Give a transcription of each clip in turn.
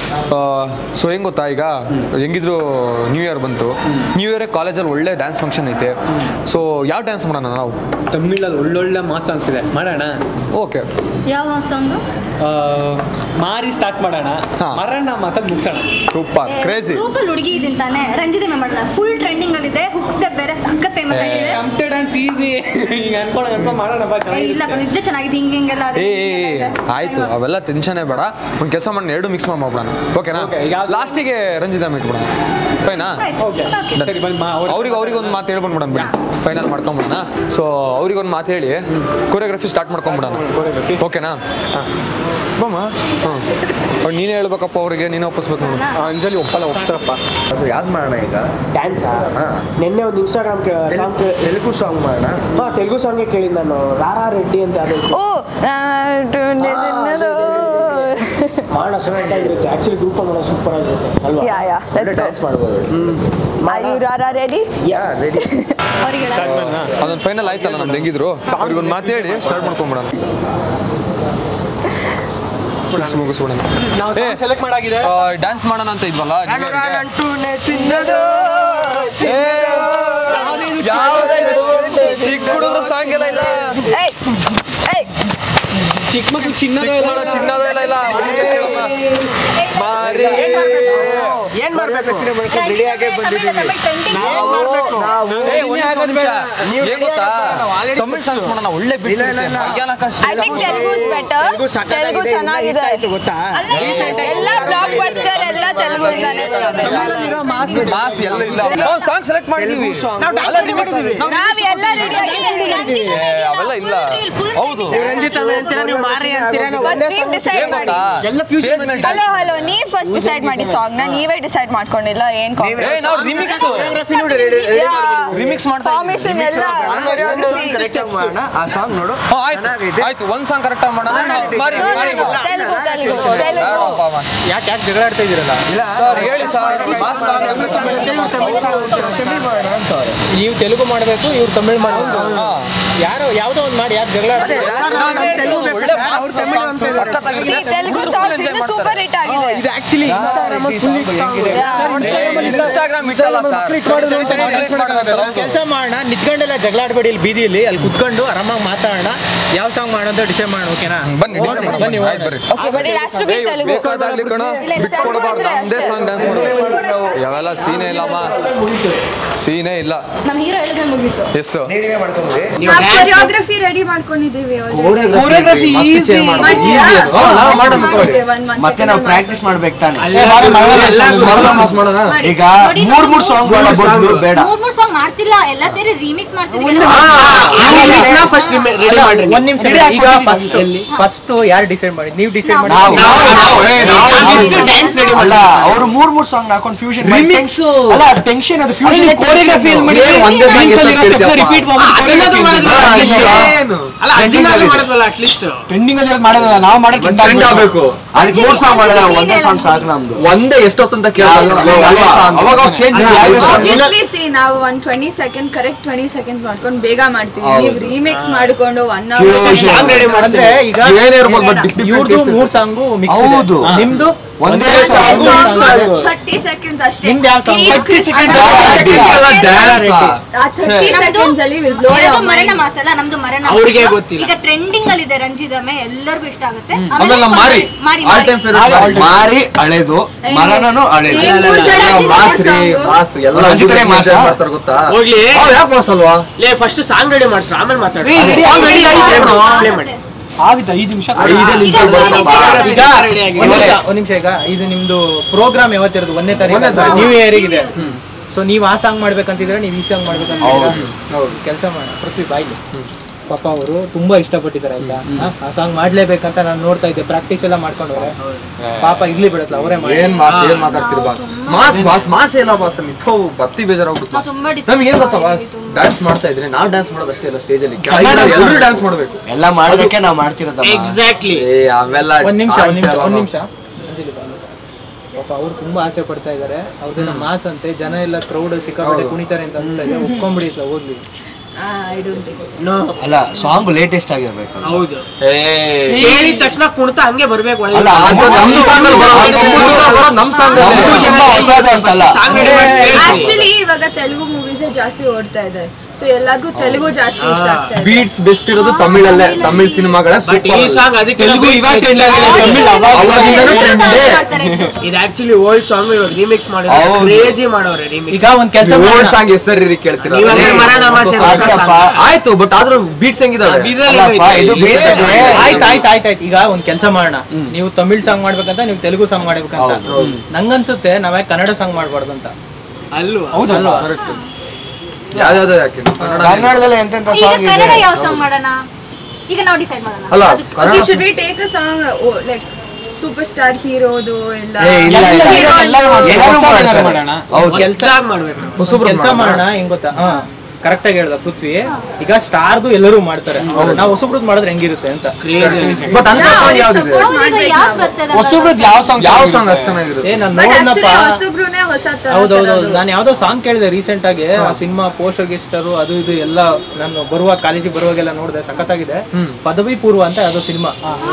So ಹೆಂಗ್ ಗೊತ್ತಾ ಈಗ ಹೆಂಗಿದ್ರು ನ್ಯೂ ಇಯರ್ ಬಂತು ನ್ಯೂ ಇಯರ್ ಕಾಲೇಜಲ್ಲಿ ಒಳ್ಳೆ ಡ್ಯಾನ್ಸ್ ಫಂಕ್ಷನ್ ಐತೆ ಸೊ ಯಾವ ಡ್ಯಾನ್ಸ್ ಮಾಡೋಣ ನಾವು ತಮಿಳಲ್ಲಿ ಒಳ್ಳೊಳ್ಳೆ ಮಾಸ್ ಸಾಂಗ್ಸ್ ಇದೆ ಮಾಡೋಣ ಓಕೆ ಯಾವ ಸಾಂಗು ಆ, ಮಾರಿ ಸ್ಟಾರ್ಟ್ ಮಾಡೋಣ ಹಾ. ಮರಣ್ಣ ಮಾಸಲ್ಲಿ ಮುಗಿಸೋಣ ಸೂಪರ್ ಕ್ರೇಜಿ ಗ್ರೂಪಲ್ಲಿ ಹುಡುಗಿ ಇದೀನಿ ತಾನೆ ರಂಜಿತ ಮೇ ಮಾಡೋಣ ಫುಲ್ ಟ್ರೆಂಡಿಂಗ್ ಅಲ್ಲಿ ಇದೆ ಹುಕ್ ಸ್ಟೆಪ್ ಬೇರೆ ಸಖತ್ ಫೇಮಸ್ ಆಗಿದೆ ಕಂಪ್ಟೆ ಡ್ಯಾನ್ಸ್ ಈಸಿ ಈಗ ಅನ್ಕೊಂಡು ಅನ್ಕೊಂಡು ಮಾಡೋಣಪ್ಪ ಏ, ಇಲ್ಲ ಚೆನ್ನಾಗಿರುತ್ತೆ ನಿಜ ಚೆನ್ನಾಗಿದೆ ಹಿಂಗೆ ಹಿಂಗೆಲ್ಲ ಅದು ಏ ಏ, ಏ, ಹಿಂಗೆಲ್ಲ ಇದೆ. ಆಯ್ತು ಅವೆಲ್ಲ ಟೆನ್ಷನೇ ಬೇಡ ಒಂದು ಕೆಲಸ ಮಾಡಿ ಎರಡು ಮಿಕ್ಸ್ ಮಾಡಿ ಮಾಡ್ಬಿಡೋಣ ಓಕೆನಾ Okay, ಈಗ ಅದು- ಲಾಸ್ಟಿಗೆ ರಂಜಿತಾ ಇಟ್ಬಿಡೋಣ ಫೈನಾ ಆಯ್ತು. Okay Okay. ಸರಿ ಬನ್ನಿ ಮಾ ಅವ್ರು- ಅವ್ರಿಗೆ ಅವ್ರಿಗೆ ಒಂದು ಮಾತು ಹೇಳ್ಕೊಂಡ್ಬಿಡೋಣ ಬಿಡಿ ಫೈನಲ್ ಮಾಡ್ಕೊಂಬಿಡೋಣ ಸೊ ಅವ್ರಿಗೆ ಒಂದು ಮಾತು ಹೇಳಿ ಕೊರಿಯೋಗ್ರಫಿ ಸ್ಟಾರ್ಟ್ ಮಾಡ್ಕೊಂಬಿಡೋಣ Choreography. ಓಕೆನಾ ಬಮ್ಮ ಹಾಂ ಅವ್ರು ನೀನೇ ಹೇಳ್ಬೇಕಪ್ಪ ಅವರಿಗೆ ನೀನೇ ಒಪ್ಪಿಸ್ಬೇಕು ನೋಡು ಆ, ಅಂಜಲಿ ಒಪ್ಪಲ್ಲ ಒಪ್ತಾರಪ್ಪ ಅದು ಯಾವ್ದು ಮಾಡೋಣ ಈಗ ಡ್ಯಾನ್ಸಾ ಹಾ. ನಿನ್ನೆ ಒಂದು Instagram song Telugu- Telugu song ಮಾಡೋಣ ಹಾ ತೆಲುಗು ಸಾಂಗ್ಗೆ ಕೇಳಿದ್ ನಾನು ರಾರಾ ರೆಡ್ಡಿ ಅಂತ ಅದು ಓ ಮಾಡೋಣ ಸೆಲೆಕ್ಟ್ ಆಗಿರುತ್ತೆ ಆಕ್ಚುಲಿ ಗ್ರೂಪ್ ಮಾಡೋಣ ಸೂಪರ್ ಆಗಿರುತ್ತೆ ಅಲ್ವಾ yeah yeah let's go dance ಮಾಡ್ಬೋದು ಆರ್ ಯು ರಾರಾ ರೆಡಿ ಯಾ ರೆಡಿ ಅವ್ರಿಗೆ ಹೇಳ. ಸ್ಟಾರ್ಟ್ ಮಾಡೋಣ ಅದೊಂದು ಫೈನಲ್ ಆಯ್ತಲ್ಲ ನಮ್ದು ಹೆಂಗಿದ್ರು ಅವ್ರಿಗೆ ಒಂದು ಮಾತು ಹೇಳಿ ಸ್ಟಾರ್ಟ್ ಮಾಡ್ಕೊಂಬಿಡೋಣ ಫಿಕ್ಸ್ ಮುಗಿಸ್ಬಿಡೋಣ ನಾವು ಏ. ಸೆಲೆಕ್ಟ್ ಮಾಡಾಗಿದೆ ಡ್ಯಾನ್ಸ್ ಮಾಡೋಣ ಅಂತ ಇದ್ವಲ್ಲ New Year ಗೆ? ಯಾವುದೇ ಚಿಕ್ಕ ಹುಡುಗರು ಸಾಂಗ್ ಎಲ್ಲ ಇಲ್ಲ ಏಯ್ ಏಯ್ ಚಿಕ್ಕ ಮಕ್ಳು ಚಿನ್ನದ ಚಿಕ್ಕ ಹುಡುಗ್ರು ಚಿನ್ನದ ಇಲ್ಲ ಇಲ್ಲ ಒಂದ್ ನಿಮಿಷ ಕೇಳಮ್ಮ. ಮಾರಿ ಏನ್ ಮಾಡ್ಬೇಕು ರೆಡಿ ಆಗಿ ಬಂದಿದ್ದೀವಿ ಏ, ಒಂದ್ ನಿಮಿಷ, ಒಂದ್ ನಿಮಿಷ. ಏನ್ ಗೊತ್ತಾ ತಮಿಳ್ ಸಾಂಗ್ಸ್ ಮಾಡೋಣ ಒಳ್ಳೆ ಬಿಟ್ ಭಯಾನಕ I think Telugu is better Telugu ಚೆನ್ನಾಗಿದೆ ಗೊತ್ತಾ ಅಲ್ಲ, ಎಲ್ಲ ಬ್ಲಾಕ್ ಬಸ್ಟರ್ ಎಲ್ಲ ತೆಲುಗು ಇಂದಾನೆ ಮಾಸ್ ಎಲ್ಲ ಇಲ್ಲ ಸಾಂಗ್ ಸೆಲೆಕ್ಟ್ ಮಾಡಿದೀವಿ ಅಲ್ಲ remix. ನಾವು ನಾವ್ ಎಲ್ಲ ರೆಡಿ ಆಗಿದ್ದೀವಿ ಏ, ಅವೆಲ್ಲ ಇಲ್ಲ ಹೌದು ರಂಜಿತಮೆ ಅಂತೀರಾ ನೀವು ಮಾರಿ ಅಂತೀರಾ ನಾವು ಬಟ್ ನೀವ್ ಡಿಸೈಡ್ ಏನ್ ಮಾಡಿ ಗೊತ್ತಾ ಸ್ಟೇಜ್ ಮೇಲೆ ಹಲೋ ಹಲೋ ನೀವ್ ಫಸ್ಟ್ ಡಿಸೈಡ್ ಮಾಡಿ ಸಾಂಗ್ ನ ನೀವೇ ಡಿಸೈಡ್ ಮಾಡ್ಕೊಂಡಿಲ್ಲ ಏನ್ ಏ ನಾವು ರಿಮಿಕ್ಸ್ ರಿಮಿಕ್ಸ್ ಮಾಡ್ತಾ ಇದ್ದೀವಿ. ಫಾರ್ಮೇಶನ್ ಎಲ್ಲ ಕರೆಕ್ಟಾಗಿ ಮಾಡೋಣ ಆ ಸಾಂಗ್ ನೋಡು ಹಾ, ಆಯ್ತು ಆಯ್ತು ಒಂದ್ ಸಾಂಗ್ ಕರೆಕ್ಟ್ ಆಗಿ ಮಾಡೋಣ ನಾವು ಮಾರಿ ಮಾರಿ ತೆಲುಗು ತೆಲುಗು ತೆಲುಗು ಬೇಡಪ್ಪ ಅವ. ಯಾಕೆ ಯಾಕೆ ಜಗಳ ಆಡ್ತಾ ಇದೀರಲ್ಲ ಸರ್ ಹೇಳಿ ಸರ್ ಮಾಸ್ ಸಾಂಗ್ ಅಂದ್ರೆ ನೀವು ತೆಲುಗು ಮಾಡಬೇಕು ಇವ್ರು ತಮಿಳ್ ಮಾಡಬೇಕು ಹಾ. ಯಾರೋ ಯಾವ್ದೋ ಒಂದು ಮಾಡಿ ಯಾಕೆ ಜಗಳ ಆಡ್ತಾ ಇದ್ದೀರಾ? ನಾನು ಹೇಳ್ತೀನಿ, ಒಳ್ಳೆ mass songs ಸಖತ್ತಾಗಿರುತ್ತೆ. See, ತೆಲುಗು ಹುಡುಗ್ರು ಸಾಂಗ್ಸ್ enjoy ಮಾಡ್ತಾರೆ. ಸೂಪರ್ ಹಿಟ್ ಆಗಿದೆ ಇದು ಆಕ್ಚುಲಿ ಇನ್ಸ್ಟಾಗ್ರಾಮ್ ಇನ್ಸ್ಟಾಗ್ರಾಮ್ ಇಟ್ಟಲ್ಲ ಸರ್ ಕೆಲಸ ಮಾಡೋಣ ನಿಂತ್ಕೊಂಡೆಲ್ಲ ಜಗಳ ಆಡ್ಬೇಡಿ ಇಲ್ಲಿ ಬೀದಿಯಲ್ಲಿ ಅಲ್ಲಿ ಕುತ್ಕೊಂಡು ಆರಾಮಾಗಿ ಮಾತಾಡೋಣ ಯಾವ ಸಾಂಗ್ ಮಾಡೋದು ಡಿಸೈಡ್ ಮಾಡೋಣ ಓಕೆನಾ ಬನ್ನಿ decide ಮಾಡೋಣ. ಬನ್ನಿ, ಆಯ್ತು ಬರ್ರಿ okay but it has to be a, Telugu ಬೇಕಾದಾಗ್ಲಿ ಕಣ ಬಿಟ್ಕೊಡ್ಬಾರ್ದು ನಮ್ದೇ ಸಾಂಗ್ ಡ್ಯಾನ್ಸ್ ಮಾಡೋದು ಯಾವೆಲ್ಲ ಸೀನೇ ಇಲ್ಲಮ್ಮ ಸೀನೇ ಇಲ್ಲ ನಮ್ಮ ಹೀರೋ ಹೇಳಿದ್ರೆ ಮುಗೀತು ಎಸ್ ನೀವೇ ಮಾಡ್ಕೊಂಡ್ರಿ ಕೊರಿಯೋಗ್ರಫಿ ರೆಡಿ ಮಾಡ್ಕೊಂಡಿದ್ದೀವಿ ಕೋರಿಯೋಗ್ರಫಿ ಈಸಿ ಮತ್ತೆ ನಾವು ಪ್ರಾಕ್ಟೀಸ್ ಮಾಡ್ಬೇಕು ತಾನೆ ಈಗ ಮೂರ್ ಮೂರ್ ಸಾಂಗ್ ಬದಲು ಬೇಡ ಮೂರ್ ಮೂರ್ ಸಾಂಗ್ ಮಾಡ್ತಿಲ್ಲ ಎಲ್ಲ ಸೇರಿ ರೀಮಿಕ್ಸ್ ಮಾಡ್ತಿದ್ದೀವಿ ಫಸ್ಟ್ ರೆಡಿ ಮಾಡ್ರಿ ಒಂದ್ ನಿಮಿಷ ಈಗ ಫಸ್ಟ್ ಫಸ್ಟ್ ಯಾರು ಡಿಸೈಡ್ ಮಾಡಿ ನೀವು ಡಿಸೈಡ್ ಮಾಡಿ ನಾವು ಡ್ಯಾನ್ಸ್ ರೆಡಿ ಅಲ್ಲ ಅವರು ಮೂರ್ ಮೂರ್ ಸಾಂಗ್ ಹಾಕೊಂಡು ಫ್ಯೂಷನ್ ಅಲ್ಲ ಟೆನ್ಷನ್ ಅದು ಫ್ಯೂಷನ್ ಕೋರಿಯೋಗ್ರಫಿ ರಿಪೀಟ್ ಅಲ್ಲ ಅದನ್ನಾದ್ರೂ ಮಾಡಿದ್ವಲ್ಲ ಅಟ್ಲೀಸ್ಟ್ ಟ್ರೆಂಡಿಂಗ್ ಅಲ್ಲಿ ಮಾಡೋದಲ್ಲ ನಾವು ಮಾಡೋದು ಟ್ರೆಂಡ್ ಆಗಬೇಕು ಅದಕ್ಕೆ ಮೂರ್ ಸಾಂಗ್ ಮಾಡೋಣ ಒಂದೇ ಸಾಂಗ್ ಸಾಕು ನಮ್ದು ಒಂದೇ ಎಷ್ಟೊತ್ತಂತ ಅವಾಗ ಚೇಂಜ್ Obviously, see, ನಾವು ಒಂದ್ twenty second correct twenty seconds ಮಾಡ್ಕೊಂಡು ಬೇಗ ಮಾಡ್ತೀವಿ ನೀವು ರೀಮಿಕ್ಸ್ ಮಾಡ್ಕೊಂಡು ಒನ್ ಸಾಂಗ್ ರೆಡಿ ಅಂದ್ರೆ ಈಗ ಇವ್ರದ್ದು ಮೂರ್ ಸಾಂಗು ಮಿಕ್ಸ್ ಹೌದು. ನಿಮ್ದು ಒಂದೇ ಸಾಂಗ್ ಥರ್ಟಿ ಸೆಕೆಂಡ್ಸ್ ಅಷ್ಟೇ ನಿಮ್ದು ಯಾವ song? ಈ- 30 seconds ಆ 30 seconds ಅಲ್ಲಿ will blow your ಇರೋದು ಮರಣ mind. ಮಾಸ ಅಲ್ಲ ನಮ್ದು ಮರಣ ಅವ್ರಿಗೆ ಮಾಸ. ಗೊತ್ತಿಲ್ಲ. ಈಗ ಟ್ರೆಂಡಿಂಗ್ ಅಲ್ಲಿ ಇದೆ ರಂಜಿದಮೆ ಎಲ್ಲರಿಗೂ ಇಷ್ಟ ಆಗುತ್ತೆ ಆಮೇಲೆ ನಮ್ಮ ಮಾರಿ ಮಾರಿ ಆಲ್ ಟೈಮ್ ಫೇವರೇಟ್ ಮಾರಿ ಹಳೆದು ಮರಣನು ಹಳೆದು ಏನ್ ಮೂರ್ ಜನ ಇದ್ದೀವಿ ಮಾಸ್ ರೀ song. ಮಾಸ್ ಎಲ್ಲ ರಂಜಿತನೇ ಮಾಸ? enjoy ಮಾಡ್ತಾರೆ ಗೊತ್ತಾ ಹೋಗ್ಲಿ ಅವ್ರು ಯಾಕೆ ಮಾಸ್ ಅಲ್ವಾ ಲೇ ಫಸ್ಟ್ ಸಾಂಗ್ ರೆಡಿ ಮಾಡ್ಸ್ರ ಆಮೇಲೆ ಮಾತಾಡಿ ready Song ready ಆಗಿದೆ. ಆಗಿದೆ bro. ಆಗುತ್ತೆ. Play ಮಾಡಿ ಆಗಿತ್ತು ಐದು ನಿಮಿಷ ಐದೇ ಈಗ ನಿಮಿಷ ಒಂದು ಬರೋಣ. decide ಈಗ ready ಆಗಿದೆ. ಒಂದ್ ನಿಮಿಷ, ಒಂದ್ ನಿಮಿಷ ಈಗ ಇದು ನಿಮ್ದು ಪ್ರೋಗ್ರಾಮ್ ಯಾವತ್ತಿರೋದು ಒಂದನೇ ತಾರೀಕು ನ್ಯೂ ಇಯರ್ ಇದೆ ಸೊ ನೀವು ಆ ಸಾಂಗ್ ಮಾಡ್ಬೇಕಂತಿದ್ರೆ ನೀವು ಈ ಸಾಂಗ್ ಮಾಡ್ಬೇಕಂತಿದ್ರೆ ಹೌದು ಕೆಲಸ ಮಾಡಿ ಪೃಥ್ವಿ ಬಾಯ್ಲಿ ಪಾಪ ಅವರು ತುಂಬಾ ಇಷ್ಟಪಟ್ಟಿದ್ದಾರೆ ಆಯ್ತಾ ಆ, ಆ ಸಾಂಗ್ ಮಾಡ್ಲೇಬೇಕಂತ ನಾನು ನೋಡ್ತಾ ಇದ್ದೆ ಪ್ರಾಕ್ಟೀಸ್ ಎಲ್ಲ ಮಾಡ್ಕೊಂಡವ್ರೆ ಪಾಪ ಇರ್ಲಿ ಬಿಡತ್ಲ ಅವರೇ ಏನ್ ಮಾಸ್ ಏನ್ ಮಾತಾಡ್ತೀರಿ ಬಾಸ್ ಮಾಸ್ ಬಾಸ್ ಮಾಸ್ ಇಲ್ಲ ಬಾಸ್ ಮಿಥೋ ಬರ್ತಿ ಬೇಜಾರಾಗ್ಬಿಟ್ಟು ನಾವು ತುಂಬಾ ನಮ್ಗೆ ಏನ್ ಗೊತ್ತಾ ಬಾಸ್ ಮಾಡಿದ್ದೀವಿ ತುಂಬಾ. ಡ್ಯಾನ್ಸ್ ಮಾಡ್ತಾ ಇದ್ರೆ ನಾವ್ ಡ್ಯಾನ್ಸ್ ಮಾಡೋದು ಅಷ್ಟೇ ಇಲ್ಲ ಸ್ಟೇಜ್ ಅಲ್ಲಿ ಕನ್ನಡ ಎಲ್ಲರೂ ಡ್ಯಾನ್ಸ್ ಮಾಡ್ಬೇಕು ಎಲ್ಲ ಮಾಡೋದಕ್ಕೆ ನಾವು ಮಾಡ್ತಿರೋದಮ್ಮ ಎಕ್ಸಾಕ್ಟ್ಲಿ ಏ ಅವೆಲ್ಲ ಒಂದ್ ನಿಮಿಷ ಒಂದ್ songs ನಿಮಿಷ ಎಲ್ಲ ಒಂದ್ ನಾವು- ನಿಮಿಷ ಅಂಜಲಿ ಬಾ. ಪಾಪ ಅವ್ರು ತುಂಬಾ ಆಸೆ ಪಡ್ತಾ ಇದಾರೆ ಅವ್ರದ್ದೇನೋ ಮಾಸ್ ಅಂತೆ ಜನ ಎಲ್ಲ ಕ್ರೌಡ್ ಸಿಕ್ಕಾಪಟ್ಟೆ ಕುಣಿತಾರೆ ಅಂತ ಅನ್ಸ್ತಾ ಇದೆ ಒಪ್ಕೊಂಬಿಡಿ ಇತ್ಲ ಹೋಗ್ಲಿ I don't think so. No ಅಲ್ಲ ಸಾಂಗ್ ಲೇಟೆಸ್ಟ್ ಆಗಿರ್ಬೇಕು ಹೌದು ಏ ಹೇಳಿದ ತಕ್ಷಣ ಕುಣಿತ ಹಂಗೆ ಬರ್ಬೇಕು ಒಳಗೆ ಅಲ್ಲ ಅದು ನಮ್ದು ನಮ್ದು ಮಾಡೋದು ನಮ್ ಸಾಂಗ್ ನಮ್ದು ತುಂಬಾ ಹೊಸದು ಅಂತಲ್ಲ ಆಕ್ಚುಲಿ ಇವಾಗ ತೆಲುಗು ಮೂವೀಸ್ ಜಾಸ್ತಿ ಓಡ್ತಾ ಇದೆ ಸೊ ಎಲ್ಲರಿಗೂ ತೆಲುಗು ಜಾಸ್ತಿ ಇಷ್ಟ ಆಗ್ತಾ ಇದೆ ಬೀಟ್ಸ್ ಬೆಸ್ಟ್ ಇರೋದು ತಮಿಳಲ್ಲೇ ತಮಿಳ್ ಸಿನಿಮಾಗಳ ಬಟ್ ಈ ಸಾಂಗ್ ಅದಕ್ಕೆ ತೆಲುಗು ಇವಾಗ trend ಆಗಿದೆ, ತಮಿಳ್ ಅವಾಗಿಂದನೂ trend ಇದೆ. ಇದು ಆಕ್ಚುಲಿ ಓಲ್ಡ್ ಸಾಂಗ್ ಇವಾಗ ರಿಮಿಕ್ಸ್ ಮಾಡಿದ್ರೆ ಹೌದು. ಕ್ರೇಜಿ ಮಾಡೋರೆ ರಿಮಿಕ್ಸ್ ಈಗ ಒಂದ್ ಕೆಲಸ ಓಲ್ಡ್ ಸಾಂಗ್ ಹೆಸರು ಕೇಳ್ತೀರಾ ನೀವೆಲ್ಲ ಮರಾಠ ಭಾಷೆ ಹೊಸ ಸಾಕಪ್ಪ. song. ಆಯ್ತು ಬಟ್ ಆದ್ರೂ ಬೀಟ್ಸ್ ಹೆಂಗಿದಾವೆ ಬೀದಲ್ಲಿ ಅಲ್ಲಪ್ಪ, ಇದು ಐತೆ. ಬೇಸ್ ಇದೆ. ಆಯ್ತು ಆಯ್ತು ಆಯ್ತು ಆಯ್ತು ಈಗ ಒಂದ್ ಕೆಲಸ ಮಾಡೋಣ ನೀವು ತಮಿಳ್ ಸಾಂಗ್ ಮಾಡ್ಬೇಕಂತ ನೀವು ತೆಲುಗು ಸಾಂಗ್ ಮಾಡ್ಬೇಕಂತ ನಂಗನ್ಸುತ್ತೆ ನಾವೇ ಕನ್ನಡ ಸಾಂಗ್ ಮಾಡ್ಬಾರ್ದು ಅಂತ ಅಲ್ವಾ ಹೌದಲ್ವಾ ಯಾವ್ದಾವ್ದು ಯಾಕೆ ಕನ್ನಡ ಕನ್ನಡದಲ್ಲಿ ಎಂತೆಂತ ಈಗ ಸಾಂಗ್ ಕನ್ನಡ ಇದೆ ಯಾವ ಸಾಂಗ್ ಮಾಡೋಣ ಈಗ ನಾವು ಡಿಸೈಡ್ ಮಾಡೋಣ ಅಲ್ಲ okay Kannada should we take a song like super star ಹೀರೋದು ಎಲ್ಲ ಏ, ಇಲ್ಲ, ಇಲ್ಲ. Hero ಏನಾದ್ರು ಹೊಸ ಮಾಡ್ತಾರೆ. ಮಾಡೋಣ. ಹೌದು. ಕೆಲ್ಸ ಹೊಸ್ದಾಗ್ ಮಾಡ್ಬೇಕು ಹೊಸಬ್ರು ಕೆಲಸ ಮಾಡೋಣ ಹೆಂಗ್ ಗೊತ್ತಾ ಹಾ ಕರೆಕ್ಟ್ ಆಗಿ ಹೇಳ್ದ ಪೃಥ್ವಿ ಈಗ ಸ್ಟಾರ್ದು ಎಲ್ಲರೂ ಮಾಡ್ತಾರೆ ನಾವು ಹೊಸಬ್ರದ್ ಮಾಡಿದ್ರೆ ಹೆಂಗಿರುತ್ತೆ ಅಂತ ಬಟ್ ಅಂತ ಸಾಂಗ್ ಯಾವ್ದಿದೆ ಹೌದು, ಈಗ ಯಾವ್ದ್ ಬರ್ತದೆ ಹೊಸಬ್ರದ್ ಯಾವ ಸಾಂಗ್ ಯಾವ ಸಾಂಗ್ ಅಷ್ಟು ಚೆನ್ನಾಗಿರುತ್ತೆ ಏ ನಾನು ಬಟ್ ನೋಡಿದ್ನಪ್ಪ ಆಕ್ಚುಲಿ ಹೊಸಬ್ರುನೇ ಹೊಸ ತರ ಹೌದೌದು ನಾನು ಯಾವ್ದೋ ಸಾಂಗ್ ಕೇಳಿದೆ ರೀಸೆಂಟ್ ಆಗಿ ಆ ಸಿನಿಮಾ ಪೋಸ್ಟರ್ ಗಿಸ್ಟರು ಅದು ಇದು ಎಲ್ಲ ನಾನು ಬರುವ ಕಾಲೇಜಿಗೆ ಬರುವಾಗೆಲ್ಲ ನೋಡಿದೆ ಸಖತ್ತಾಗಿದೆ ಪದವಿ ಪೂರ್ವ ಅಂತ ಯಾವ್ದೋ ಸಿನಿಮಾ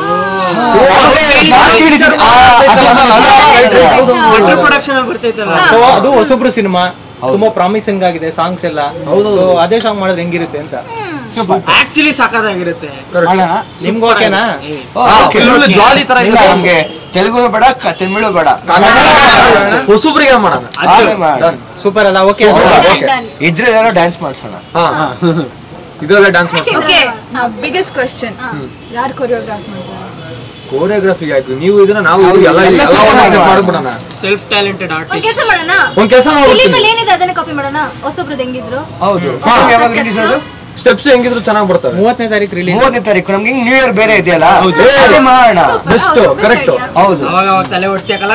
ಅಂಡರ್ ಪ್ರೊಡಕ್ಷನ್ ಅಲ್ಲಿ ಬರ್ತೈತಲ್ಲ ಸೊ ಅದು ಹೊಸಬ್ರು ಸಿನಿಮಾ ತುಂಬಾ ಪ್ರಾಮಿಸಿಂಗ್ ಆಗಿದೆ ಸಾಂಗ್ಸ್ ಎಲ್ಲ ಸೊ ಅದೇ ಸಾಂಗ್ ಮಾಡಿದ್ರೆ ಹೆಂಗಿರುತ್ತೆ ಅಂತ ಆಕ್ಚುಲಿ ಸಖತ್ತಾಗಿರುತ್ತೆ ನಿಮ್ಗೆ ಓಕೆನಾ ಜಾಲಿ ತರ ಇಲ್ಲ ಇದೆ ನಮ್ಗೆ ತೆಲುಗು ಬೇಡ ಕ- ತಮಿಳು ಬೇಡ ಹೊಸಬ್ರಿಗೆ ಮಾಡೋಣ ಅದೇ ಮಾಡೋಣ. ಸೂಪರ್ ಅಲ್ಲ ಓಕೆ ಇದ್ರೆ ಯಾರೋ ಡ್ಯಾನ್ಸ್ ಮಾಡ್ಸೋಣ ಹಾ ಇದ್ರಲ್ಲೇ ಡ್ಯಾನ್ಸ್ ಮಾಡ್ತಾರೆ ಓಕೆ ಬಿಗ್ಗೆಸ್ಟ್ ಕ್ವಶನ್ ಯಾರು ಕೊರಿಯೋಗ್ರಾಫ್ ಮಾಡ್ತಾರೆ ಕೋರಿಯೋಗ್ರಫಿ ಆಯ್ತು ನೀವು ಇದನ್ನ ನಾವು ಇದು ಎಲ್ಲ ಎಲ್ಲ ಮಾಡ್ಬಿಡೋಣ ಸೆಲ್ಫ್ ಟ್ಯಾಲೆಂಟೆಡ್ ಒಂದ್ ಆರ್ಟಿಸ್ಟ್ ಕೆಲಸ ಮಾಡೋಣ ಒಂದ್ ಕೆಲಸ ಫಿಲಿಮ್ ಮಾಡ್ಬಿಡ್ತೀನಿ ಅಲ್ಲಿ ಏನಿದೆ ಅದನ್ನ ಕಾಪಿ ಮಾಡೋಣ ಹೊಸಬ್ರದ್ದು ಹೆಂಗಿದ್ರು ಹೌದು ಹಾ. ಯಾವಾಗ ರಿಲೀಸ್ ಅದು ಸ್ಟೆಪ್ಸ್ ಹೆಂಗಿದ್ರು ಚೆನ್ನಾಗಿ ಬರ್ತವೆ ಮೂವತ್ತನೇ ತಾರೀಕು ರಿಲೀಸ್ ಮೂವತ್ತನೇ ತಾರೀಕು ನಮ್ಗೆ ನ್ಯೂ ಇಯರ್ ಬೇರೆ ಇದೆಯಲ್ಲ ಅದೇ ಮಾಡೋಣ ಬೆಸ್ಟ್ ಕರೆಕ್ಟ್ ಹೌದು ಅವಾಗ ಅವಾಗ ತಲೆ ಓಡಿಸ್ತೀಯಕಲ್ಲ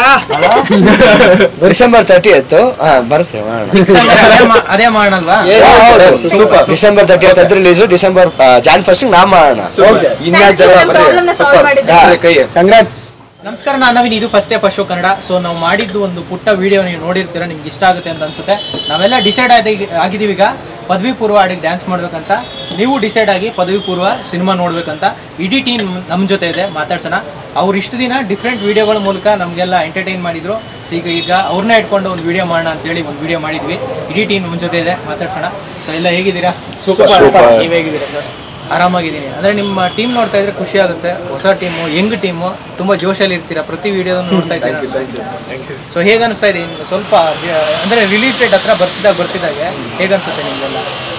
ಡಿಸೆಂಬರ್ ತರ್ಟಿ ಎತ್ತು ಹಾ ಬರುತ್ತೆ ಮಾಡೋಣ ಅದೇ ಮಾಡೋಣಲ್ವಾ super December thirtieth release December Jan first ನಾವ್ ಮಾಡೋಣ ಇನ್ಯಾಕ್ ಜಗಳ ಬರ್ರಿ ಪ್ರಾಬ್ಲಮ್ ನ ಸಾಲ್ವ್ ಮಾಡಿದ್ರೆ ಸರಿ, ಕೈ ನಮಸ್ಕಾರ ನಾನು ನವೀನ್ ಇದು first day first show Kannada so ನಾವು ಮಾಡಿದ್ದು ಒಂದು ಪುಟ್ಟ ವಿಡಿಯೋ ನೀವು ನೋಡಿರ್ತೀರ ನಿಮ್ಗೆ ಇಷ್ಟ ಆಗುತ್ತೆ ಅಂತ ಅನ್ಸುತ್ತೆ ನಾವೆಲ್ಲ ಡಿಸೈಡ್ ಆಗಿ ಆಗಿದ್ದೀವಿ ಈಗ ಪದವಿ ಪೂರ್ವ ಹಾಡಿಗೆ ಡ್ಯಾನ್ಸ್ ಮಾಡ್ಬೇಕಂತ ನೀವು ಡಿಸೈಡ್ ಆಗಿ ಪದವಿ ಪೂರ್ವ ಸಿನಿಮಾ ನೋಡ್ಬೇಕಂತ ಇಡೀ ಟೀಮ್ ನಮ್ಮ ಜೊತೆ ಇದೆ ಮಾತಾಡ್ಸೋಣ ಅವ್ರು ಇಷ್ಟು ದಿನ ಡಿಫ್ರೆಂಟ್ ವಿಡಿಯೋಗಳ ಮೂಲಕ ನಮಗೆಲ್ಲ ಎಂಟರ್ಟೈನ್ ಮಾಡಿದ್ರು ಸೊ ಈಗ ಈಗ ಅವ್ರನ್ನೇ ಇಟ್ಕೊಂಡು ಒಂದು ವಿಡಿಯೋ ಮಾಡೋಣ ಅಂತೇಳಿ ಒಂದು ವಿಡಿಯೋ ಮಾಡಿದ್ವಿ ಇಡೀ ಟೀಮ್ ನಮ್ಮ ಜೊತೆ ಇದೆ ಮಾತಾಡ್ಸೋಣ ಸೊ ಎಲ್ಲ ಹೇಗಿದ್ದೀರಾ ಸೂಪರ್ Super. ನೀವು ಹೇಗಿದ್ದೀರಾ ಸರ್ ಆರಾಮಾಗಿದ್ದೀನಿ ಅಂದರೆ ನಿಮ್ಮ ಟೀಮ್ ನೋಡ್ತಾ ಇದ್ರೆ ಖುಷಿ ಆಗುತ್ತೆ ಹೊಸ ಟೀಮು ಯಂಗ್ ಟೀಮು ತುಂಬ ಜೋಶಲ್ಲಿ ಇರ್ತೀರಾ ಪ್ರತಿ ವಿಡಿಯೋದನ್ನು ನೋಡ್ತಾ ಇದ್ದೀರಾ ಸೊ ಹೇಗೆ ಅನಿಸ್ತಾ ಇದೆ ಇನ್ನು ಸ್ವಲ್ಪ ದಿ- ಅಂದ್ರೆ ರಿಲೀಸ್ ಡೇಟ್ ಹತ್ರ ಬರ್ತಿದ್ದಾಗ ಬರ್ತಿದ್ದಾಗೆ ಹೇಗೆ ಅನ್ಸುತ್ತೆ ನಿಮಗೆಲ್ಲ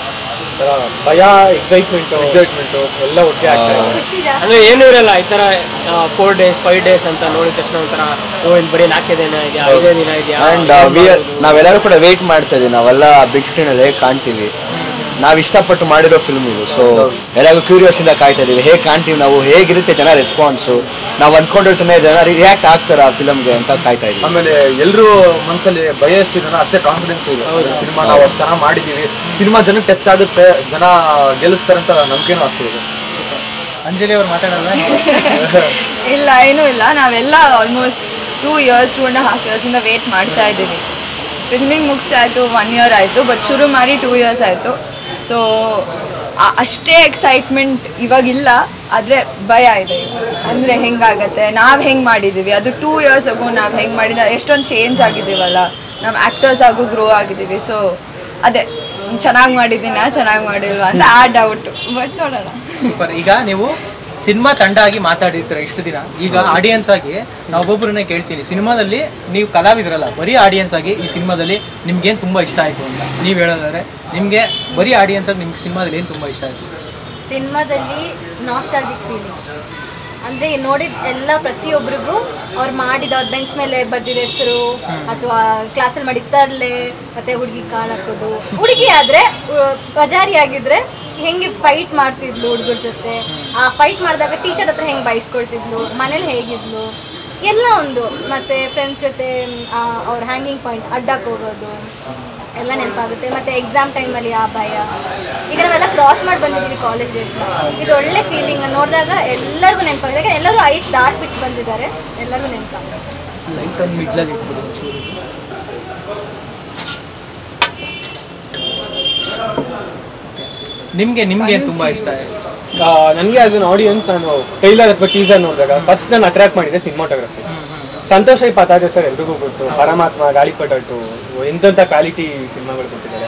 ಭಯ ಎಕ್ಸೈಟ್ಮೆಂಟ್ ಎಕ್ಸೈಟ್ಮೆಂಟ್ ಎಲ್ಲ ಒಟ್ಟಿಗೆ ಆಗ್ತಾ ಇದೆ ಖುಷಿ ಜಾಸ್ತಿ ಅಂದ್ರೆ ಏನೂ ಇರಲ್ಲ ಈ ತರ ಫೋರ್ ಡೇಸ್ ಫೈವ್ ಡೇಸ್ ಅಂತ ನೋಡಿದ ತಕ್ಷಣ ಒಂಥರ ಓ ಇಲ್ಲಿ ಬರೀ ನಾಲ್ಕೇ ದಿನ ಇದೆಯಾ ಐದೇ ದಿನ ಇದೆಯಾ ಅಂಡ್ ನಾವೆಲ್ಲರೂ ಕೂಡ ವೇಟ್ ಮಾಡ್ತಾ ಇದೀವಿ ನಾವೆಲ್ಲ ಬಿಗ್ ಸ್ಕ್ರೀನ್ ಅಲ್ಲಿ ಹೇಗೆ ಕಾಣ್ತೀವಿ ನಾವ್ ಇಷ್ಟಪಟ್ಟು ಮಾಡಿರೋ ಫಿಲ್ಮ್ ಇದು ಸೊ ಎಲ್ಲರಿಗೂ ಕ್ಯೂರಿಯಸ್ ಇಂದ ಕಾಯ್ತಾ ಇದೀವಿ ಹೇಗೆ ಕಾಣ್ತೀವಿ ನಾವು ಹೇಗಿರುತ್ತೆ ಜನ ರೆಸ್ಪಾನ್ಸು ನಾವು ಅನ್ಕೊಂಡಿರ್ತಾನೆ ಜನ ರಿಯಾಕ್ಟ್ ಆಗ್ತಾರ ಆ ಫಿಲ್ಮ್ಗೆ ಅಂತ ಕಾಯ್ತಾ ಇದೀವಿ ಆಮೇಲೆ ಎಲ್ಲರೂ ಮನಸ್ಸಲ್ಲಿ ಭಯ ಎಷ್ಟಿದೆ ಅಷ್ಟೇ ಕಾನ್ಫಿಡೆನ್ಸ್ ಇದೆ ಸಿನಿಮಾ ನಾವು ಅಷ್ಟು ಚೆನ್ನಾಗಿ ಮಾಡಿದೀವಿ ಸಿನಿಮಾ ಜನಕ್ಕೆ ಟಚ್ ಆಗುತ್ತೆ ಜನ ಗೆಲ್ಲಿಸ್ತಾರೆ ಅಂತ ನಂಬಿಕೆನೂ ಅಷ್ಟೇ ಇದೆ ಅಂಜಲಿ ಅವ್ರು ಮಾತಾಡಲ್ಲ ಇಲ್ಲ ಏನೂ ಇಲ್ಲ ನಾವೆಲ್ಲ almost two years two and half ಇಯರ್ಸಿಂದ ವೇಟ್ ಮಾಡ್ತಾ ಇದ್ದೀವಿ ಫಿಲ್ಮಿಂಗ್ ಮುಗಿಸಾಯ್ತು ಒನ್ ಇಯರ್ ಆಯಿತು ಬಟ್ ಶುರು ಮಾಡಿ ಟೂ ಇಯರ್ಸ್ ಆಯಿತು ಸೊ ಅಷ್ಟೇ ಎಕ್ಸೈಟ್ಮೆಂಟ್ ಇವಾಗಿಲ್ಲ ಆದರೆ ಭಯ ಇದೆ ಅಂದರೆ ಹೆಂಗಾಗತ್ತೆ ನಾವು ಹೆಂಗೆ ಮಾಡಿದ್ದೀವಿ ಅದು ಟೂ ಇಯರ್ಸ್ ಆಗೋ ನಾವು ಹೆಂಗೆ ಮಾಡಿದ ಎಷ್ಟೊಂದು ಚೇಂಜ್ ಆಗಿದ್ದೀವಲ್ಲ ನಾವು ಆ್ಯಕ್ಟರ್ಸ್ ಆಗು ಗ್ರೋ ಆಗಿದ್ದೀವಿ ಸೊ ಅದೇ ಚೆನ್ನಾಗಿ ಮಾಡಿದ್ದೀನಾ ಚೆನ್ನಾಗಿ ಮಾಡಿಲ್ವಾ ಅಂತ ಆ ಡೌಟ್ ಬಟ್ ನೋಡೋಣ ಸೂಪರ್ ಈಗ ನೀವು ಸಿನಿಮಾ ತಂಡ ಆಗಿ ಮಾತಾಡಿರ್ತೀರ ಇಷ್ಟು ದಿನ ಈಗ ಆಡಿಯನ್ಸ್ ಆಗಿ ನಾವೊಬ್ಬೊಬ್ಬರನ್ನೇ ಕೇಳ್ತೀನಿ ಸಿನಿಮಾದಲ್ಲಿ ನೀವು ಕಲಾವಿದ್ರಲ್ಲ ಬರೀ ಆಡಿಯನ್ಸ್ ಆಗಿ ಈ ಸಿನಿಮಾದಲ್ಲಿ ನಿಮ್ಗೇನು ತುಂಬ ಇಷ್ಟ ಆಯಿತು ಅಂತ ನೀವು ಹೇಳೋದಾದ್ರೆ ನಿಮಗೆ ಬರೀ ಆಡಿಯನ್ಸ್ ಆಗಿ ನಿಮ್ಗೆ ಸಿನಿಮಾದಲ್ಲಿ ಏನು ತುಂಬ ಇಷ್ಟ ಆಯಿತು ಸಿನಿಮಾದಲ್ಲಿ ನಾಸ್ಟಾಲಜಿಕ್ ಫೀಲಿಂಗ್ ಅಂದ್ರೆ ನೋಡಿದ ಎಲ್ಲ ಪ್ರತಿಯೊಬ್ಬರಿಗೂ ಅವ್ರು ಮಾಡಿದ ಅವ್ರ ಬೆಂಚ್ ಮೇಲೆ ಬರ್ದಿರೋ ಹೆಸರು ಅಥವಾ ಕ್ಲಾಸಲ್ಲಿ ಮಾಡಿದ ತರ್ಲೆ ಮತ್ತೆ ಹುಡುಗಿ ಕಾಣಾಕೋದು ಹುಡುಗಿ ಆದ್ರೆ ಉ- ಪಜಾರಿ ಆಗಿದ್ರೆ ಹೆಂಗೆ ಫೈಟ್ ಮಾಡ್ತಿದ್ಲು ಹುಡುಗರ ಜೊತೆ ಆ ಫೈಟ್ ಮಾಡಿದಾಗ ಟೀಚರ್ ಹತ್ರ ಹೆಂಗೆ ಬಯಸ್ಕೊಳ್ತಿದ್ಲು ಮನೇಲಿ ಹೇಗಿದ್ಲು ಎಲ್ಲ ಒಂದು ಮತ್ತೆ ಫ್ರೆಂಡ್ಸ್ ಜೊತೆ ಅವ್ರ ಹ್ಯಾಂಗಿಂಗ್ ಪಾಯಿಂಟ್ ಅಡ್ಡಕ್ಕೆ ಹೋಗೋದು ಎಲ್ಲ ನೆನಪಾಗುತ್ತೆ ಮತ್ತೆ ಎಕ್ಸಾಮ್ ಟೈಮಲ್ಲಿ ಆ ಭಯ ಈಗ ನಾವೆಲ್ಲ ಕ್ರಾಸ್ ಮಾಡಿ ಬಂದಿದ್ದೀವಿ ಕಾಲೇಜ್ ಡೇಸ್ನ ಇದು ಒಳ್ಳೆ ಫೀಲಿಂಗ್ ನೋಡಿದಾಗ ಎಲ್ಲರಿಗೂ ನೆನಪಾಗುತ್ತೆ ಯಾಕಂದ್ರೆ ಎಲ್ಲರೂ ಐದು ದಾಟ್ಬಿಟ್ಟು ಬಂದಿದ್ದಾರೆ ಎಲ್ಲರಿಗೂ ನೆನಪಾಗುತ್ತೆ ಲೈಟ್ ಒಂದು ಮಿಡ್ಲಲ್ಲಿ ಇಟ್ಬಿಡಿ ಒಂಚೂರು. ನಿಮ್ಗೆ ನಿಮ್ಗೆ ಏನ್ ತುಂಬಾ ಇಷ್ಟ ಆಯ್ತು ನನಗೆ ಆಸ್ ಅನ್ ಆಡಿಯನ್ಸ್ ನಾನು ಟ್ರೈಲರ್ ಅಥವಾ ಟೀಸರ್ ನೋಡಿದಾಗ ಫಸ್ಟ್ ನಾನು ಅಟ್ರಾಕ್ಟ್ ಮಾಡಿದೆ ಸಿನಿಮಾಟೋಗ್ರಫಿ ಸಂತೋಷ್ ರೈ ಪತಾಜೆ ಸರ್ ಎಲ್ರಿಗೂ ಗೊತ್ತು ಪರಮಾತ್ಮ ಗಾಳಿಪಟು ಎಂತೆಂಥ ಕ್ವಾಲಿಟಿ ಸಿನಿಮಾಗಳು ಕೊಟ್ಟಿದ್ದಾರೆ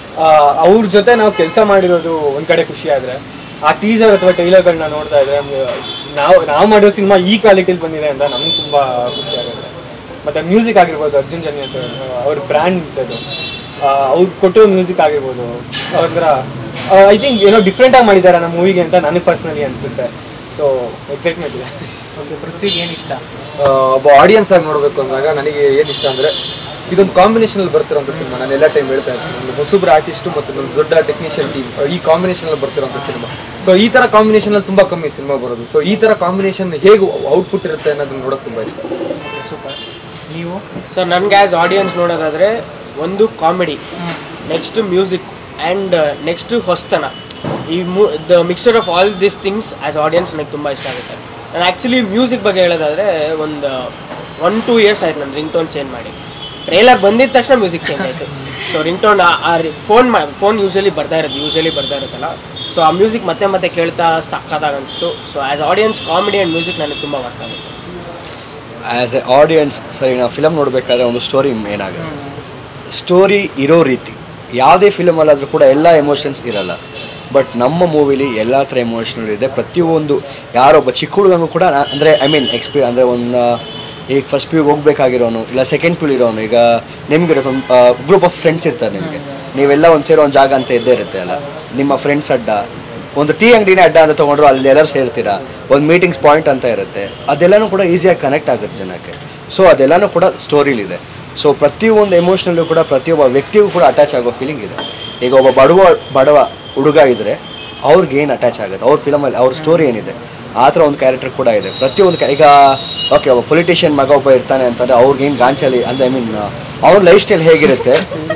ಅವ್ರ ಜೊತೆ ನಾವು ಕೆಲಸ ಮಾಡಿರೋದು ಒಂದ್ ಕಡೆ ಖುಷಿ ಆದ್ರೆ ಆ ಟೀಸರ್ ಅಥವಾ ಟೈಲರ್ಗಳನ್ನ ನೋಡ್ತಾ ಇದ್ರೆ ನಮ್ಗೆ ನಾವು ನಾವು ಮಾಡಿರೋ ಸಿನಿಮಾ ಈ ಕ್ವಾಲಿಟಿಲಿ ಬಂದಿದೆ ಅಂತ ನಮ್ಗೆ ತುಂಬಾ ಖುಷಿ ಆಗುತ್ತೆ ಮತ್ತೆ ಮ್ಯೂಸಿಕ್ ಆಗಿರ್ಬೋದು ಅರ್ಜುನ್ ಜನ್ಯ ಸರ್ ಅವ್ರ ಬ್ರ್ಯಾಂಡ್ ಅದು ಅವ್ರು ಕೊಟ್ಟಿರೋ ಮ್ಯೂಸಿಕ್ ಆಗಿರ್ಬೋದು ಅವ್ರ ಐ ಥಿಂಕ್ ಏನೋ ಡಿಫ್ರೆಂಟ್ ಆಗಿ ಮಾಡಿದ್ದಾರೆ ನಮ್ಮ ಮೂವಿಗೆ ಅಂತ ನನಗೆ ಪರ್ಸ್ನಲಿ ಅನ್ಸುತ್ತೆ ಸೊ ಎಕ್ಸೈಟ್ಮೆಂಟ್ ಇದೆ ಓಕೆ ಪೃಥ್ವಿಗೆ ಏನು ಇಷ್ಟ ಆ, ಒಬ್ಬ ಆಡಿಯನ್ಸ್ ಆಗಿ ನೋಡಬೇಕು ಅಂದಾಗ ನನಗೆ ಏನು ಇಷ್ಟ ಅಂದ್ರೆ ಇದೊಂದು ಕಾಂಬಿನೇಷನ್ ಅಲ್ಲಿ ಬರ್ತಿರೋಂಥ ಸಿನಿಮಾ ನಾನು ಎಲ್ಲ ಟೈಮ್ ಹೇಳ್ತಾ ಇರ್ತೀನಿ ಒಂದು ಹೊಸಬ್ರ ಆರ್ಟಿಸ್ಟ್ ಮತ್ತು ಒಂದು ದೊಡ್ಡ ಟೆಕ್ನಿಷಿಯನ್ ಟೀಮ್ ಈ ಕಾಂಬಿನೇಷನ್ ಅಲ್ಲಿ ಬರ್ತಿರೋಂಥ ಸಿನಿಮಾ ಸೊ ಈ ತರ ಕಾಂಬಿನೇಷನ್ ಅಲ್ಲಿ ತುಂಬಾ ಕಮ್ಮಿ ಸಿನಿಮಾ ಬರೋದು ಸೊ ಈ ತರ ಕಾಂಬಿನೇಷನ್ ಹೇಗೆ ಔಟ್ಪುಟ್ ಇರುತ್ತೆ ಅನ್ನೋದನ್ನ ನೋಡೋಕೆ ತುಂಬಾ ಇಷ್ಟ ಓಕೆ ಸೂಪರ್ ನೀವು ಸರ್ ನನಗೆ ಆ್ಯಸ್ ಆಡಿಯನ್ಸ್ ನೋಡೋದಾದರೆ ಒಂದು comedy next music and next ಹೊಸ್ತನ ಈ ಮೂ the mixture of all this things as audience ನನಗೆ ತುಂಬ ಇಷ್ಟ ಆಗುತ್ತೆ ನಾನು ಆ್ಯಕ್ಚುಲಿ ಮ್ಯೂಸಿಕ್ ಬಗ್ಗೆ ಹೇಳೋದಾದರೆ ಒಂದು ಒನ್ ಟೂ ಇಯರ್ಸ್ ಆಯ್ತು ನಾನು ರಿಂಗ್ ಟೋನ್ ಚೇಂಜ್ ಮಾಡಿ ಟ್ರೇಲರ್ ಬಂದಿದ ತಕ್ಷಣ ಮ್ಯೂಸಿಕ್ ಚೇಂಜ್ ಆಯಿತು ಸೊ ರಿಂಗ್ ಟೋನ್ ಆ ಫೋನ್ ಮಾ ಫೋನ್ ಯೂಶಲಿ ಬರ್ತಾ ಇರೋದು ಯೂಶಲಿ ಬರ್ತಾ ಇರುತ್ತಲ್ಲ ಸೊ ಆ ಮ್ಯೂಸಿಕ್ ಮತ್ತೆ ಮತ್ತೆ ಕೇಳ್ತಾ ಸಕ್ಕತ್ತಾಗ ಅನಿಸ್ತು so as audience comedy and music ನನಗೆ ತುಂಬ ವರ್ಕ್ ಆಗುತ್ತೆ ಆ್ಯಸ್ ಎ ಆಡಿಯನ್ಸ್ ಸರಿ ನಾವು ಫಿಲಮ್ ನೋಡಬೇಕಾದ್ರೆ ಒಂದು ಸ್ಟೋರಿ ಮೇನ್ ಆಗುತ್ತೆ ಸ್ಟೋರಿ ಇರೋ ರೀತಿ ಯಾವುದೇ ಫಿಲಮಲ್ಲಾದರೂ ಕೂಡ ಎಲ್ಲ ಎಮೋಷನ್ಸ್ ಇರಲ್ಲ ಬಟ್ ನಮ್ಮ ಮೂವಿಲಿ ಎಲ್ಲ ಥರ ಎಮೋಷನಲ್ ಇದೆ ಪ್ರತಿಯೊಂದು ಯಾರೊಬ್ಬ ಚಿಕ್ಕ ಹುಡುಗನೂ ಕೂಡ ಅಂದರೆ ಐ ಮೀನ್ ಎಕ್ಸ್ಪೀರಿ ಅಂದರೆ ಒಂದು ಈಗ ಫಸ್ಟ್ ಪಿ ಹೋಗ್ಬೇಕಾಗಿರೋನು ಇಲ್ಲ ಸೆಕೆಂಡ್ ಪಿ ಇರೋನು ಈಗ ನಿಮ್ಗಿರುತ್ತೆ ಒಂದು ಗ್ರೂಪ್ ಆಫ್ ಫ್ರೆಂಡ್ಸ್ ಇರ್ತಾರೆ ನಿಮಗೆ ನೀವೆಲ್ಲ ಒಂದು ಸೇರೋ ಒಂದು ಜಾಗ ಅಂತ ಇದ್ದೇ ಇರುತ್ತೆ ಅಲ್ಲ ನಿಮ್ಮ ಫ್ರೆಂಡ್ಸ್ ಅಡ್ಡ ಒಂದು ಟೀ ಅಂಗಡಿನೇ ಅಡ್ಡ ಅಂತ ತೊಗೊಂಡ್ರು ಅಲ್ಲಿ ಎಲ್ಲರೂ ಸೇರ್ತೀರಾ ಒಂದು ಮೀಟಿಂಗ್ಸ್ ಪಾಯಿಂಟ್ ಅಂತ ಇರುತ್ತೆ ಅದೆಲ್ಲನೂ ಕೂಡ ಈಸಿಯಾಗಿ ಕನೆಕ್ಟ್ ಆಗುತ್ತೆ ಜನಕ್ಕೆ ಸೊ ಅದೆಲ್ಲನೂ ಕೂಡ ಸ್ಟೋರಿಲಿದೆ ಸೊ ಪ್ರತಿಯೊಂದು ಎಮೋಷ್ನಲ್ಲೂ ಕೂಡ ಪ್ರತಿಯೊಬ್ಬ ವ್ಯಕ್ತಿಗೂ ಕೂಡ ಅಟ್ಯಾಚ್ ಆಗೋ ಫೀಲಿಂಗ್ ಇದೆ ಈಗ ಒಬ್ಬ ಬಡವ ಬಡವ ಹುಡುಗ ಇದ್ದರೆ ಅವ್ರಿಗೆ ಏನು ಅಟ್ಯಾಚ್ ಆಗುತ್ತೆ ಅವ್ರ ಫಿಲಮಲ್ಲಿ ಅವ್ರ ಸ್ಟೋರಿ ಏನಿದೆ ಆ ಥರ ಒಂದು ಕ್ಯಾರೆಕ್ಟರ್ ಕೂಡ ಇದೆ ಪ್ರತಿಯೊಂದು ಕ್ಯಾ- ಈಗ ಓಕೆ ಒಬ್ಬ ಪೊಲಿಟಿಷಿಯನ್ ಮಗ ಒಬ್ಬ ಇರ್ತಾನೆ ಅಂತಂದರೆ ಅವ್ರಿಗೇನು ಗಾಂಚಲಿ ಅಂದರೆ ಐ ಮೀನ್ ಅವ್ರ ಲೈಫ್ ಸ್ಟೈಲ್ ಹೇಗಿರುತ್ತೆ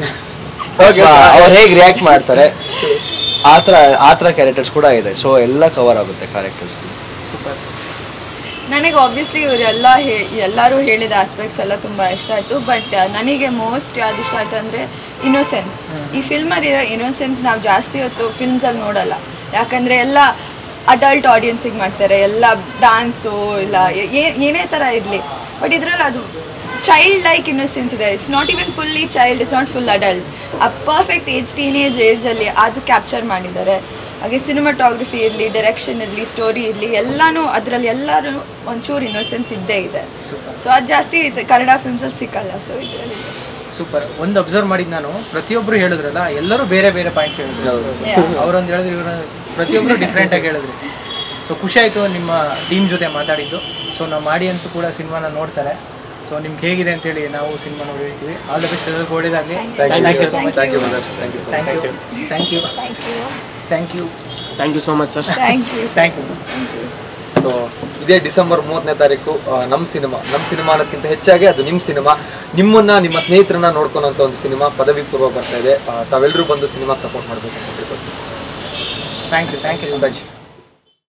ಅವ್ರು ಹೇಗೆ ರಿಯಾಕ್ಟ್ ಮಾಡ್ತಾರೆ ಆ ಥರ ಆ ಥರ ಕ್ಯಾರೆಕ್ಟರ್ಸ್ ಕೂಡ ಇದೆ ಸೊ ಎಲ್ಲ ಕವರ್ ಆಗುತ್ತೆ ಕ್ಯಾರೆಕ್ಟರ್ಸ್ ಸೂಪರ್ ನನಗೆ ಆಬ್ವಿಯಸ್ಲಿ ಇವರೆಲ್ಲ ಹೇ ಎಲ್ಲರೂ ಹೇಳಿದ ಆಸ್ಪೆಕ್ಟ್ಸ್ ಎಲ್ಲ ತುಂಬ ಇಷ್ಟ ಆಯಿತು ಬಟ್ ನನಗೆ ಮೋಸ್ಟ್ ಯಾವ್ದು ಇಷ್ಟ ಆಯ್ತು ಅಂದರೆ ಇನ್ನೋಸೆನ್ಸ್ ಈ ಫಿಲ್ಮಲ್ಲಿರೋ ಇನ್ನೋಸೆನ್ಸ್ ನಾವು ಜಾಸ್ತಿ ಹೊತ್ತು ಫಿಲ್ಮ್ಸಲ್ಲಿ ನೋಡಲ್ಲ ಯಾಕಂದರೆ ಎಲ್ಲ ಅಡಲ್ಟ್ ಆಡಿಯನ್ಸಿಗೆ ಮಾಡ್ತಾರೆ ಎಲ್ಲ ಡಾನ್ಸು ಇಲ್ಲ ಏ- ಏ- ಏನೇ ಥರ ಇರಲಿ ಬಟ್ ಇದರಲ್ಲಿ ಅದು ಚೈಲ್ಡ್ ಲೈಕ್ ಇನ್ನೋಸೆನ್ಸ್ ಇದೆ it's not even fully child it's not full adult ah perfect age teenage ಏಜಲ್ಲಿ ಅದು ಕ್ಯಾಪ್ಚರ್ ಮಾಡಿದ್ದಾರೆ ಹಾಗೆ ಸಿನಿಮಾಟೋಗ್ರಫಿ ಇರಲಿ ಡೈರೆಕ್ಷನ್ ಇರಲಿ ಸ್ಟೋರಿ ಇರಲಿ ಎಲ್ಲನೂ ಅದರಲ್ಲಿ ಎಲ್ಲರೂ ಒಂಚೂರು ಇನ್ನೋಸೆನ್ಸ್ ಇದ್ದೇ ಇದೆ ಸೊ ಅದು ಜಾಸ್ತಿ ಇದು ಕನ್ನಡ ಫಿಲ್ಮ್ಸಲ್ಲಿ ಸಿಕ್ಕಲ್ಲ ಸೊ ಇದರಲ್ಲಿ ಸೂಪರ್ ಒಂದು ಅಬ್ಸರ್ವ್ ಮಾಡಿದ್ ನಾನು ಪ್ರತಿಯೊಬ್ರು ಹೇಳಿದ್ರಲ್ಲ ಎಲ್ಲರೂ ಬೇರೆ ಬೇರೆ ಪಾಯಿಂಟ್ಸ್ ಹೇಳಿದ್ರು ಅವರೊಂದು ಹೇಳಿದ್ರು ಇವರು ಪ್ರತಿಯೊಬ್ಬರು ಡಿಫ್ರೆಂಟ್ ಆಗಿ ಹೇಳಿದ್ರು ಸೊ ಖುಷಿ ಆಯಿತು ನಿಮ್ಮ ಟೀಮ್ ಜೊತೆ ಮಾತಾಡಿದ್ದು ಸೊ ನಮ್ಮ ಆಡಿಯನ್ಸು ಕೂಡ ಸಿನಿಮಾನ ನೋಡ್ತಾರೆ ಸೊ ನಿಮ್ಗೆ ಹೇಗಿದೆ ಅಂತೇಳಿ ನಾವು ಸಿನಿಮಾ ನೋಡಿರ್ತೀವಿ ಆಲ್ ದ ಬೆಸ್ಟ್ ಎಲ್ಲರಿಗೂ ಒಳ್ಳೇದಾಗಲಿ thank you so much thank you thank you thank you thank you thank you thank you so much sir thank you thank you so ಇದೇ ಡಿಸೆಂಬರ್ ಮೂವತ್ತನೇ ತಾರೀಕು ಆ, ನಮ್ಮ ಸಿನಿಮಾ ನಮ್ಮ ಸಿನಿಮಾ ಅನ್ನೋದಕ್ಕಿಂತ ಹೆಚ್ಚಾಗಿ ಅದು ನಿಮ್ಮ ಸಿನಿಮಾ ನಿಮ್ಮನ್ನ ನಿಮ್ಮ ಸ್ನೇಹಿತರನ್ನ ನೋಡ್ಕೊಳೋಂಥ ಒಂದು ಸಿನಿಮಾ ಪದವಿ ಪೂರ್ವ ಬರ್ತಾ ಇದೆ ಆ, ತಾವೆಲ್ಲರೂ ಬಂದು ಸಿನಿಮಾಗೆ ಸಪೋರ್ಟ್ ಮಾಡಬೇಕು ಅಂತ ಹೇಳ್ಬೋದು thank you thank you so much